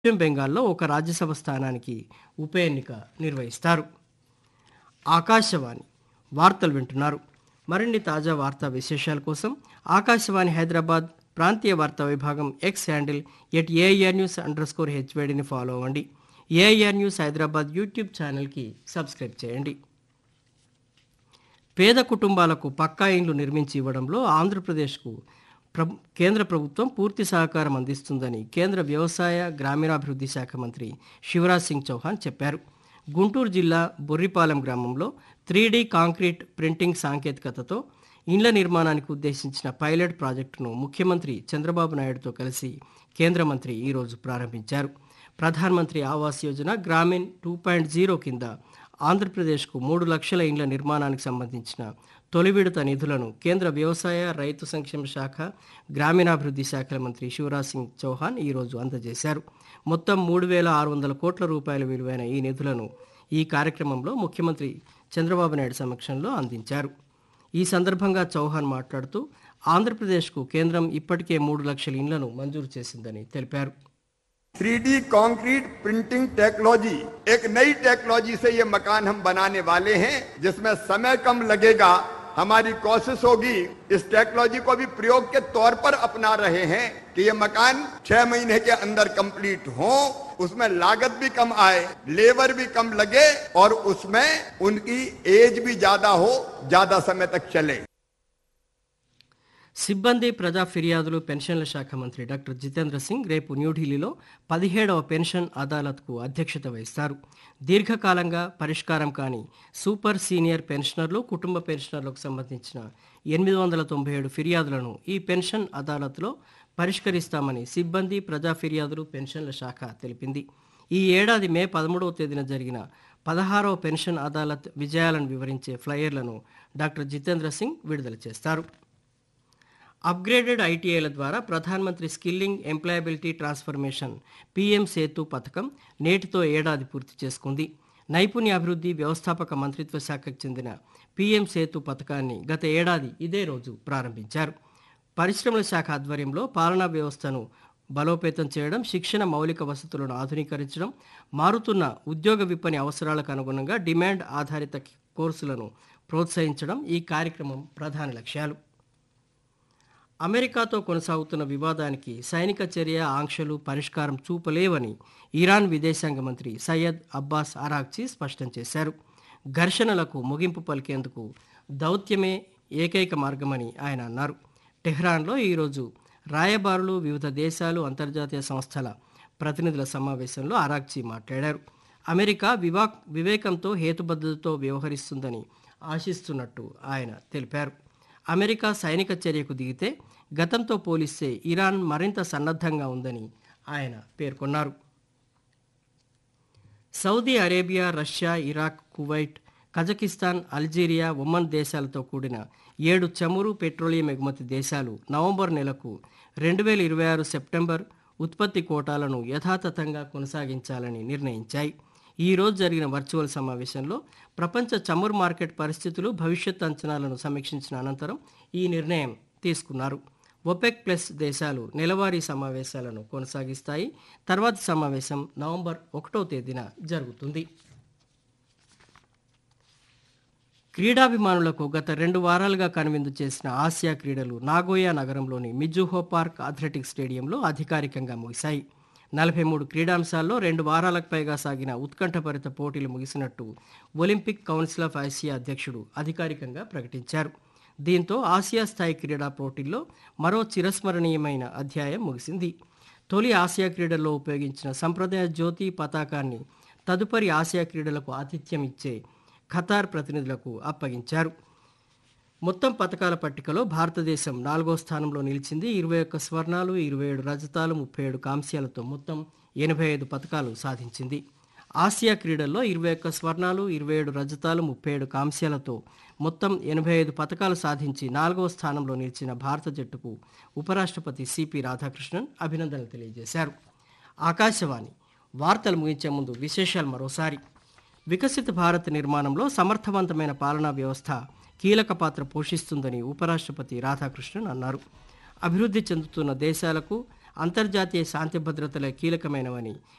పశ్చిమ బెంగాల్లో ఒక రాజ్యసభ స్థానానికి ఉప ఎన్నిక నిర్వహిస్తారు ఆకాశవాణి వార్తలు వింటున్నారు మరిన్ని తాజా వార్తా విశేషాల కోసం ఆకాశవాణి హైదరాబాద్ ప్రాంతీయ వార్తా విభాగం X handle at AIR news under score హెచ్వేడిని ఫాలో అవ్వండి ఏఐఆర్ న్యూస్ హైదరాబాద్ యూట్యూబ్ ఛానల్కి సబ్స్క్రైబ్ చేయండి పేద కుటుంబాలకు పక్కా ఇండ్లు నిర్మించి ఇవ్వడంలో ఆంధ్రప్రదేశ్కు ప్రభు కేంద్ర ప్రభుత్వం పూర్తి సహకారం అందిస్తుందని కేంద్ర వ్యవసాయ గ్రామీణాభివృద్ధి శాఖ మంత్రి శివరాజ్ సింగ్ చౌహాన్ చెప్పారు గుంటూరు జిల్లా బొర్రిపాలెం గ్రామంలో త్రీ కాంక్రీట్ ప్రింటింగ్ సాంకేతికతతో ఇండ్ల నిర్మాణానికి ఉద్దేశించిన పైలట్ ప్రాజెక్టును ముఖ్యమంత్రి చంద్రబాబు నాయుడుతో కలిసి కేంద్ర మంత్రి ఈరోజు ప్రారంభించారు ప్రధానమంత్రి Awas Yojana Gramin two point zero కింద ఆంధ్రప్రదేశ్కు మూడు లక్షల ఇండ్ల నిర్మాణానికి సంబంధించిన తొలి విడత నిధులను కేంద్ర వ్యవసాయ రైతు సంక్షేమ శాఖ గ్రామీణాభివృద్ధి శాఖల మంత్రి శివరాజ్ సింగ్ చౌహాన్ ఈరోజు అందజేశారు మొత్తం మూడు వేల ఆరు వందల కోట్ల రూపాయల విలువైన ఈ నిధులను ఈ కార్యక్రమంలో ముఖ్యమంత్రి చంద్రబాబు నాయుడు సమక్షంలో అందించారు ఈ సందర్భంగా చౌహాన్ మాట్లాడుతూ ఆంధ్రప్రదేశ్కు కేంద్రం ఇప్పటికే మూడు లక్షల ఇండ్లను మంజూరు చేసిందని తెలిపారు थ्री कंक्रीट प्रिंटिंग टेक्नोलॉजी एक नई टेक्नोलॉजी से ये मकान हम बनाने वाले हैं जिसमें समय कम लगेगा हमारी कोशिश होगी इस टेक्नोलॉजी को भी प्रयोग के तौर पर अपना रहे हैं कि ये मकान छह महीने के अंदर कंप्लीट हो उसमें लागत भी कम आए लेबर भी कम लगे और उसमें उनकी एज भी ज्यादा हो ज्यादा समय तक चले సిబ్బంది ప్రజా ఫిర్యాదులు పెన్షన్ల శాఖ మంత్రి డాక్టర్ జితేంద్ర సింగ్ రేపు న్యూఢిల్లీలో పదిహేడవ పెన్షన్ అదాలత్కు అధ్యక్షత వహిస్తారు దీర్ఘకాలంగా పరిష్కారం కాని సూపర్ సీనియర్ పెన్షనర్లు కుటుంబ పెన్షనర్లకు సంబంధించిన ఎనిమిది వందల తొంభై ఏడు ఫిర్యాదులను ఈ పెన్షన్ అదాలత్లో పరిష్కరిస్తామని సిబ్బంది ప్రజా ఫిర్యాదులు పెన్షన్ల శాఖ తెలిపింది ఈ ఏడాది మే పదమూడవ తేదీన జరిగిన పదహారవ పెన్షన్ అదాలత్ విజయాలను వివరించే ఫ్లయర్లను డాక్టర్ జితేంద్ర సింగ్ విడుదల చేస్తారు అప్గ్రేడెడ్ ఐటీఐల ద్వారా ప్రధానమంత్రి skilling employability transformation PM Setu పథకం నేటితో ఏడాది పూర్తి చేసుకుంది నైపుణ్యాభివృద్ధి వ్యవస్థాపక మంత్రిత్వ శాఖకు చెందిన పీఎం సేతు పథకాన్ని గత ఏడాది ఇదే రోజు ప్రారంభించారు పరిశ్రమల శాఖ ఆధ్వర్యంలో పాలనా వ్యవస్థను బలోపేతం చేయడం శిక్షణ మౌలిక వసతులను ఆధునీకరించడం మారుతున్న ఉద్యోగ విపణి అవసరాలకు అనుగుణంగా డిమాండ్ ఆధారిత కోర్సులను ప్రోత్సహించడం ఈ కార్యక్రమం ప్రధాన లక్ష్యాలు అమెరికాతో కొనసాగుతున్న వివాదానికి సైనిక చర్య ఆంక్షలు పరిష్కారం చూపలేవని ఇరాన్ విదేశాంగ మంత్రి సయ్యద్ అబ్బాస్ అరాక్చి స్పష్టం చేశారు ఘర్షణలకు ముగింపు పలికేందుకు దౌత్యమే ఏకైక మార్గమని ఆయన అన్నారు టెహ్రాన్లో ఈరోజు రాయబారులు వివిధ దేశాలు అంతర్జాతీయ సంస్థల ప్రతినిధుల సమావేశంలో అరాక్చి మాట్లాడారు అమెరికా వివా వివేకంతో హేతుబద్ధతతో వ్యవహరిస్తుందని ఆశిస్తున్నట్టు ఆయన తెలిపారు అమెరికా సైనిక చర్యకు దిగితే గతంతో పోలిస్తే ఇరాన్ మరింత సన్నద్ధంగా ఉందని ఆయన పేర్కొన్నారు Saudi Arabia Russia Iraq Kuwait Kazakhstan Algeria Oman దేశాలతో కూడిన ఏడు చమురు పెట్రోలియం ఎగుమతి దేశాలు నవంబర్ నెలకు రెండు వేల ఇరవై ఆరు సెప్టెంబర్ ఉత్పత్తి కోటాలను యథాతథంగా కొనసాగించాలని నిర్ణయించాయి ఈ రోజు జరిగిన వర్చువల్ సమావేశంలో ప్రపంచ చమురు మార్కెట్ పరిస్థితులు భవిష్యత్ అంచనాలను సమీక్షించిన అనంతరం ఈ నిర్ణయం తీసుకున్నారు ఒపెక్ ప్లస్ దేశాలు నెలవారీ సమావేశాలను కొనసాగిస్తాయి తర్వాతి సమావేశం నవంబర్ ఒకటో తేదీన జరుగుతుంది క్రీడాభిమానులకు గత రెండు వారాలుగా కనువిందు చేసిన ఆసియా క్రీడలు నాగోయా నగరంలోని మిజుహో పార్క్ అథ్లెటిక్స్ స్టేడియంలో అధికారికంగా ముగిశాయి నలభై మూడు క్రీడాంశాల్లో రెండు వారాలకు పైగా సాగిన ఉత్కంఠభరిత పోటీలు ముగిసినట్టు ఒలింపిక్ కౌన్సిల్ ఆఫ్ ఆసియా అధ్యక్షుడు అధికారికంగా ప్రకటించారు దీంతో ఆసియా స్థాయి క్రీడా పోటీల్లో మరో చిరస్మరణీయమైన అధ్యాయం ముగిసింది తొలి ఆసియా క్రీడల్లో ఉపయోగించిన సంప్రదాయ జ్యోతి పతాకాన్ని తదుపరి ఆసియా క్రీడలకు ఆతిథ్యం ఇచ్చే ఖతార్ ప్రతినిధులకు అప్పగించారు మొత్తం పథకాల పట్టికలో భారతదేశం నాలుగో స్థానంలో నిలిచింది ఇరవై ఒక్క స్వర్ణాలు ఇరవై ఏడు రజతాలు ముప్పై ఏడు కాంస్యాలతో మొత్తం ఎనభై ఐదు పథకాలు సాధించింది ఆసియా క్రీడల్లో ఇరవై ఒక్క స్వర్ణాలు ఇరవై ఏడు రజతాలు ముప్పై ఏడు కాంస్యాలతో మొత్తం ఎనభై ఐదు పథకాలు సాధించి నాలుగవ స్థానంలో నిలిచిన భారత జట్టుకు ఉపరాష్ట్రపతి సిపి రాధాకృష్ణన్ అభినందనలు తెలియజేశారు ఆకాశవాణి వార్తలు ముగించే ముందు విశేషాలు మరోసారి వికసిత భారత్ నిర్మాణంలో సమర్థవంతమైన పాలనా వ్యవస్థ కీలక పాత్ర పోషిస్తుందని ఉపరాష్ట్రపతి రాధాకృష్ణన్ అన్నారు అభివృద్ధి చెందుతున్న దేశాలకు అంతర్జాతీయ శాంతి భద్రతలే కీలకమైనవని